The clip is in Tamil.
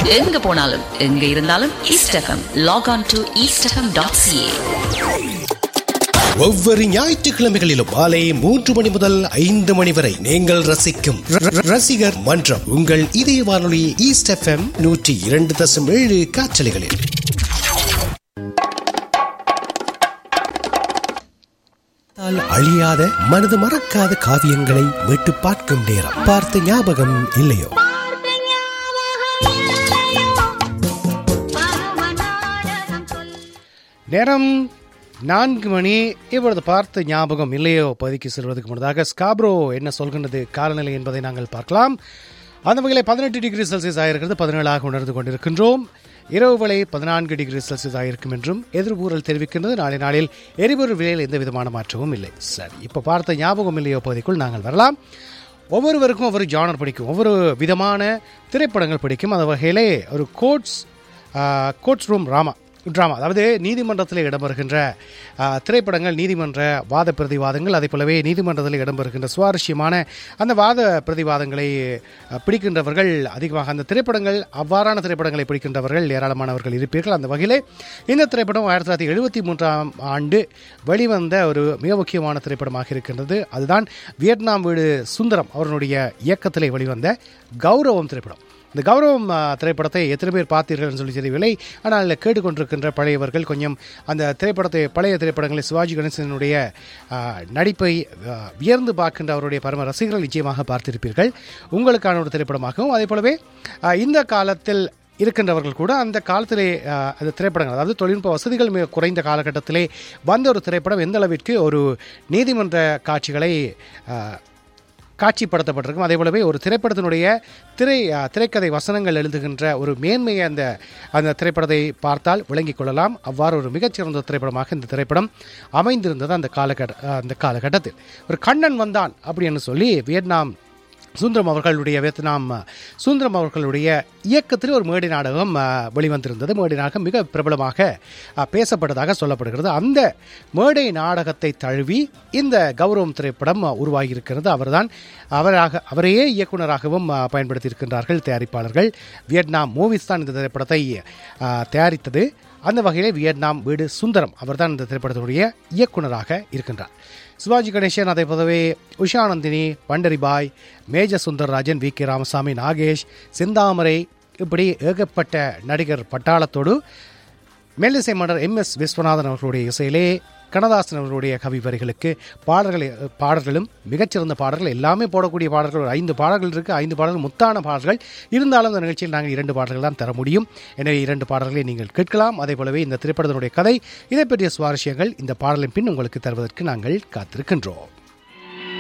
எங்க போனாலும் எங்க இருந்தாலும் East FM log on to East FM dot CA ஒவ்வொரு ஞாயிற்றுக்கிழமைகளிலும் மாலை மூன்று மணி முதல் ஐந்து மணி வரை நீங்கள் ரசிக்கும் ர- ர- ரசிகர் மன்றம் உங்கள் இதய வானொலி ஈஸ்ட் எஃப்எம் நூற்றி இரண்டு தசம் ஏழு காற்றலைகளில் தால் அழியாத மனது மறக்காத காவியங்களை மீட்டு பார்க்கும் நேரம் பார்த்த ஞாபகம் இல்லையோ நேரம் நான்கு மணி இப்பொழுது பார்த்த ஞாபகம் இல்லையோ பகுதிக்கு செல்வதற்கு முன்னதாக ஸ்காப்ரோ என்ன சொல்கின்றது காலநிலை என்பதை நாங்கள் பார்க்கலாம் அந்த வகையில் பதினெட்டு டிகிரி செல்சியஸ் ஆயிருக்கிறது பதினேழாக உணர்ந்து கொண்டிருக்கின்றோம் இரவு வேளை பதினான்கு டிகிரி செல்சியஸ் ஆயிருக்கும் என்றும் எதிர்பூரல் தெரிவிக்கின்றது நாளை நாளில் எரிபொருள் விலையில் எந்த விதமான மாற்றமும் இல்லை சரி இப்போ பார்த்த ஞாபகம் இல்லையோ பகுதிக்குள் நாங்கள் வரலாம் ஒவ்வொருவருக்கும் ஒவ்வொரு ஜானர் பிடிக்கும் ஒவ்வொரு விதமான திரைப்படங்கள் பிடிக்கும் அந்த வகையிலே ஒரு கோட்ஸ் கோட்ஸ் ரூம் ராமா ட்ராமா அதாவது நீதிமன்றத்தில் இடம்பெறுகின்ற ஆ, திரைப்படங்கள் நீதிமன்ற வாத பிரதிவாதங்கள் அதே போலவே நீதிமன்றத்தில் இடம்பெறுகின்ற சுவாரஸ்யமான அந்த வாத பிரதிவாதங்களை அ, பிடிக்கின்றவர்கள் அதிகமாக அந்த திரைப்படங்கள் அவ்வாறான திரைப்படங்களை பிடிக்கின்றவர்கள் ஏராளமானவர்கள் இருப்பீர்கள் அந்த வகையிலே இந்த திரைப்படம் ஆயிரத்தி தொள்ளாயிரத்தி எழுபத்தி மூன்றாம் ஆண்டு வெளிவந்த ஒரு மிக முக்கியமான திரைப்படமாக இருக்கின்றது அதுதான் வியட்நாம் வீடு சுந்தரம் அவர்களுடைய இயக்கத்திலே வெளிவந்த கௌரவம் திரைப்படம் இந்த கௌரவம் ஆ, திரைப்படத்தை எத்தனை பேர் பார்த்தீர்கள்னு சொல்லி தெரியவில்லை ஆனால் கேட்டுக்கொண்டிருக்கின்ற பழையவர்கள் கொஞ்சம் அந்த திரைப்படத்தை பழைய திரைப்படங்களை சிவாஜி கணேசனுடைய ஆ, நடிப்பை ஆ, வியர்ந்து பார்க்கின்ற அவருடைய பரம ரசிகர்கள் நிச்சயமாக பார்த்திருப்பீர்கள் உங்களுக்கான ஒரு திரைப்படமாகவும் அதே போலவே ஆ, இந்த காலத்தில் இருக்கின்றவர்கள் கூட அந்த காலத்திலே ஆ, அந்த திரைப்படங்கள் அதாவது தொழில்நுட்ப வசதிகள் மிக குறைந்த காலகட்டத்திலே வந்த ஒரு திரைப்படம் எந்த அளவிற்கு ஒரு நீதிமன்ற காட்சிகளை ஆ, காட்சிப்படுத்தப்பட்டிருக்கும் அதே போலவே ஒரு திரைப்படத்தினுடைய திரை அ, திரைக்கதை வசனங்கள் எழுதுகின்ற ஒரு மேன்மையை அந்த அந்த திரைப்படத்தை பார்த்தால் விளங்கிக் கொள்ளலாம் அவ்வாறு ஒரு மிகச்சிறந்த திரைப்படமாக இந்த திரைப்படம் அமைந்திருந்தது அந்த காலகட்ட அ, அந்த காலகட்டத்தில் ஒரு கண்ணன் வந்தான் அப்படின்னு சொல்லி வியட்நாம் சுந்தரம் அவர்களுடைய வியட்நாம் அ, சுந்தரம் அவர்களுடைய இயக்கத்தில் ஒரு மேடை நாடகம் அ, வெளிவந்திருந்தது மேடை நாடகம் மிக பிரபலமாக அ, பேசப்பட்டதாக சொல்லப்படுகிறது அந்த மேடை நாடகத்தை தழுவி இந்த கௌரவம் திரைப்படம் அ, உருவாகியிருக்கிறது அவர்தான் அவராக அவரையே இயக்குனராகவும் அ, பயன்படுத்தியிருக்கின்றார்கள் தயாரிப்பாளர்கள் வியட்நாம் மூவிஸ் தான் இந்த திரைப்படத்தை அ, தயாரித்தது அந்த வகையிலே வியட்நாம் வீடு சுந்தரம் அவர்தான் இந்த திரைப்படத்தினுடைய இயக்குனராக இருக்கின்றார் சிவாஜி கணேசன் அதே போலவே Ushanandini Pandaribai major Sundararajan V K Ramasamy Nagesh Senthamarai இப்படி ஏகப்பட்ட நடிகர் பட்டாளத்தோடு மெல்லிசை மன்னர் எம் எஸ் விஸ்வநாதன் அவர்களுடைய இசையிலே கண்ணதாசன் அவர்களுடைய கவி வரிகளுக்கு பாடல்கள் பாடல்களும் மிகச்சிறந்த பாடல்கள் எல்லாமே போடக்கூடிய பாடல்கள் ஒரு ஐந்து பாடல்கள் இருக்குது ஐந்து பாடல்கள் முத்தான பாடல்கள் இருந்தாலும் அந்த நிகழ்ச்சியில் நாங்கள் இரண்டு பாடல்கள் தான் தர முடியும் எனவே இரண்டு பாடல்களை நீங்கள் கேட்கலாம் அதே போலவே இந்த திரைப்படத்தினுடைய கதை இதை பற்றிய சுவாரஸ்யங்கள் இந்த பாடலின் பின் உங்களுக்கு தருவதற்கு நாங்கள் காத்திருக்கின்றோம்